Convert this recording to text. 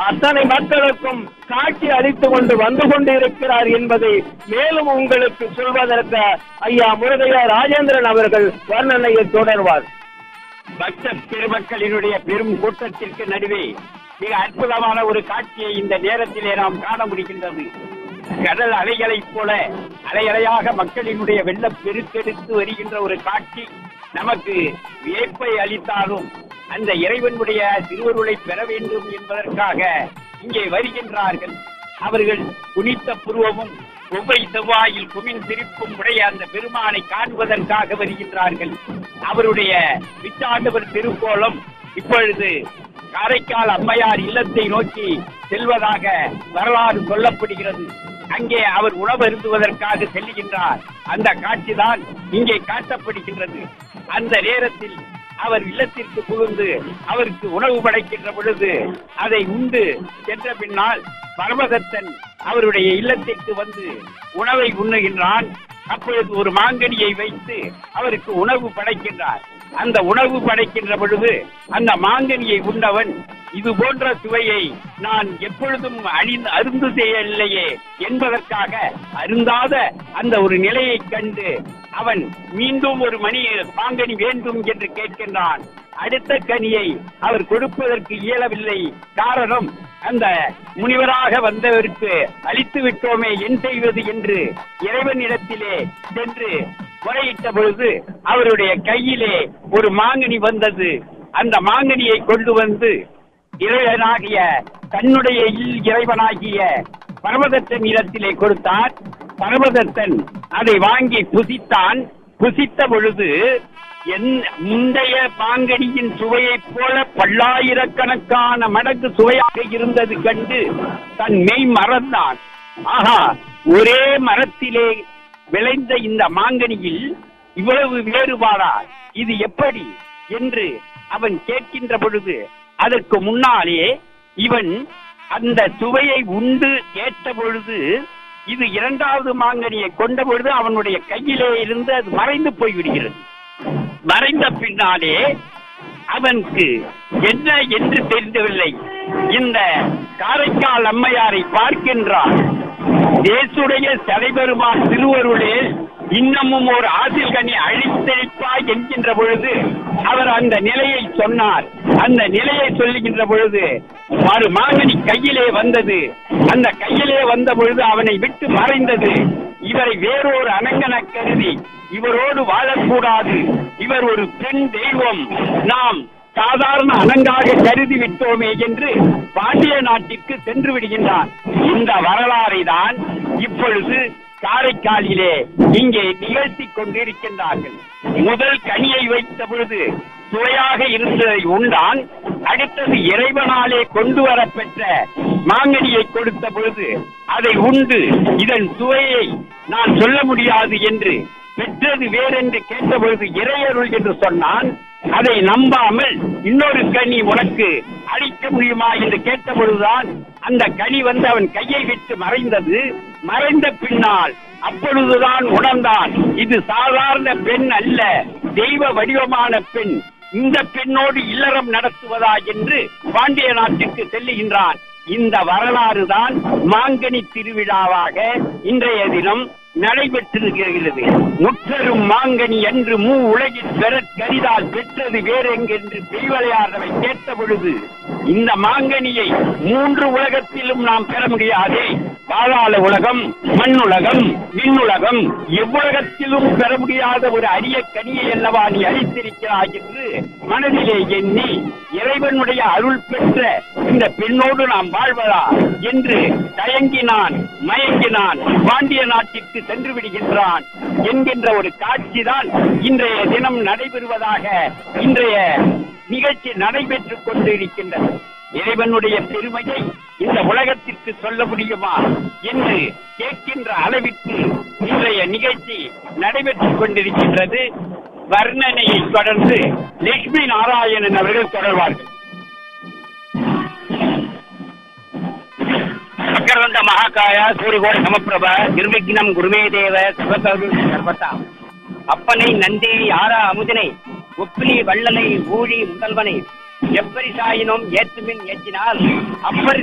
அத்தனை மக்களுக்கும் காட்சி அளித்துக் கொண்டு வந்து கொண்டிருக்கிறார் என்பதை மேலும் உங்களுக்கு சொல்வதற்கு ஐயா முருகையா ராஜேந்திரன் அவர்கள் வர்ணனையை தொடர்வார் பக்த பெருமக்களினுடைய பெரும் கூட்டத்திற்கு நடுவே மிக அற்புதமான ஒரு காட்சியை இந்த நேரத்திலே நாம் காண முடிகின்றது கடல் அலைகளைப் போல அலையலையாக மக்களினுடைய வெள்ளம் பெருக்கெடுத்து வருகின்ற ஒரு காட்சி நமக்கு வியப்பை அளித்தாலும் அந்த இறைவனுடைய திருவருளை பெற வேண்டும் என்பதற்காக இங்கே வருகின்றார்கள் அவர்கள் குனித்த புருவமும் ஒவ்வை செவ்வாயில் குமின் சிரிப்பும் உடைய அந்த பெருமானை காண்பதற்காக வருகின்றார்கள் அவருடைய விச்சாண்டவர் திருக்கோலம் இப்பொழுது காரைக்கால் அம்மையார் இல்லத்தை நோக்கி செல்வதாக வரலாறு சொல்லப்படுகிறது அங்கே அவர் உணவருந்துவதற்காக செல்லுகின்றார் அந்த காட்சிதான் இங்கே காட்டப்படுகின்றது அந்த நேரத்தில் அவர் இல்லத்திற்கு புகுந்து அவருக்கு உணவு படைக்கின்ற பொழுது அதை உண்டு சென்ற பின்னால் பரமதத்தன் அவருடைய இல்லத்திற்கு வந்து உணவை உண்ணுகின்றான் அப்பொழுது ஒரு மாங்கனியை வைத்து அவருக்கு உணவு படைக்கின்றார் அந்த உணவு படைக்கின்ற பொழுது அந்த மாங்கனியை உண்டவன் இது போன்ற சுவையை நான் எப்பொழுதும் அணிந்து அருந்து செய்யவில்லையே என்பதற்காக அருந்தாத அந்த ஒரு நிலையைக் கண்டு அவன் மீண்டும் ஒரு மணி மாங்கனி வேண்டும் என்று கேட்கின்றான் அடுத்த கனியை அவர் கொடுப்பதற்கு இயலவில்லை காரணம் அந்த முனிவராக வந்தவருக்கு அளித்து விட்டோமே என் செய்வது என்று இறைவனிடத்திலே சென்று முறையிட்ட பொழுது அவருடைய கையிலே ஒரு மாங்கனி வந்தது அந்த மாங்கனியை கொண்டு வந்து இறைவனாகிய தன்னுடைய இல் இறைவனாகிய பரமதத்தன் இடத்திலே கொடுத்தார் பரமதத்தன் அதை வாங்கி புசித்தான் புசித்த பொழுது என் முந்தைய மாங்கனியின் சுவையைப் போல பல்லாயிரக்கணக்கான மடங்கு சுவையாக இருந்தது கண்டு தன் மெய் மறந்தான் ஆஹா ஒரே மரத்திலே விளைந்த இந்த மாங்கனியில் இவ்வளவு வேறுபாடா இது எப்படி என்று அவன் கேட்கின்ற பொழுது அதற்கு முன்னாலே இவன் அந்த சுவையை உண்டு கேட்ட பொழுது இது இரண்டாவது மாங்கனியை கொண்ட பொழுது அவனுடைய கையிலே இருந்து அது மறைந்து போய்விடுகிறது மறைந்த பின்னாலே அவனுக்கு என்ன என்று தெரிந்தவில்லை இந்த காரைக்கால் அம்மையாரை பார்க்கின்றான் தேசுடைய தலைபெருமான் திருவருளே இன்னமும் ஒரு ஆசில் கனி அழித்தழிப்பா என்கின்ற பொழுது அவர் அந்த நிலையை சொன்னார் அந்த நிலையை சொல்லுகின்ற பொழுது ஒரு மாங்கனி கையிலே வந்தது அந்த கையிலே வந்த பொழுது அவனை விட்டு மறைந்தது இவரை வேறொரு அனங்கன கருதி இவரோடு வாழக்கூடாது இவர் ஒரு பெண் தெய்வம் நாம் சாதாரண அனங்காக கருதி விட்டோமே என்று பாண்டிய நாட்டிற்கு சென்று விடுகின்றார் இந்த வரலாறை தான் இப்பொழுது காரைக்காலிலே இங்கே நிகழ்த்தி கொண்டிருக்கின்றார்கள் முதல் கனியை வைத்த பொழுது சுவையாக இருந்ததை உண்டான் அடுத்தது இறைவனாலே கொண்டு வரப்பெற்ற மாங்கனியை கொடுத்த பொழுது அதை உண்டு இதன் சுவையை நான் சொல்ல முடியாது என்று பெற்றது வேறென்று கேட்ட பொழுது இறையருள் என்று சொன்னான் அதை நம்பாமல் இன்னொரு கனி உனக்கு அளிக்க முடியுமா என்று கேட்ட பொழுதுதான் அந்த கனி வந்து அவன் கையை விட்டு மறைந்தது மறைந்த பின்னால் அப்பொழுதுதான் உணர்ந்தான் இது சாதாரண பெண் அல்ல தெய்வ வடிவமான பெண் இந்த பெண்ணோடு இல்லறம் நடத்துவதா என்று பாண்டிய நாட்டுக்கு செல்லுகின்றான் இந்த வரலாறு தான் மாங்கனி திருவிழாவாக இன்றைய தினம் நடைபெற்றிருக்கிறது முற்றரும் மாங்கனி என்று மூ உலகில் பெறக் கரிதால் பெற்றது வேறெங்கென்று பெய்வளையாதவை கேட்ட பொழுது இந்த மாங்கனியை மூன்று உலகத்திலும் நாம் பெற முடியாதே பாதாள உலகம் மண்ணுலகம் விண்ணுலகம் எவ்வுலகத்திலும் பெற முடியாத ஒரு அரிய கனியை அல்லவா நீ அளித்திருக்கிறாய் என்று மனதிலே எண்ணி இறைவனுடைய அருள் பெற்ற இந்த பெண்ணோடு நாம் வாழ்வதா என்று தயங்கினான் மயங்கினான் பாண்டிய நாட்டிற்கு சென்று விடுகின்றான் என்கின்ற ஒரு காட்சிதான் இன்றைய தினம் நடைபெறுவதாக இன்றைய நிகழ்ச்சி நடைபெற்றுக் கொண்டிருக்கின்றது இறைவனுடைய பெருமையை இந்த உலகத்திற்கு சொல்ல முடியுமா என்று கேட்கின்ற அளவிற்கு இன்றைய நிகழ்ச்சி நடைபெற்றுக் கொண்டிருக்கின்றது வர்ணனையை தொடர்ந்து லட்சுமி நாராயணன் அவர்கள் தொடர்வார்கள் சக்கரவந்த மகாகாய சூரியகோட சமப்பிரப நிர்விக்னம் குருமே தேவ சுபசர்வ சர்வதா அப்பனை நந்தி ஆரா அமுதனை ஒப்பிலி வள்ளலை ஊழி முதல்வனை எப்பரி சாயினும் ஏற்றுமின் ஏற்றினால் அப்பர்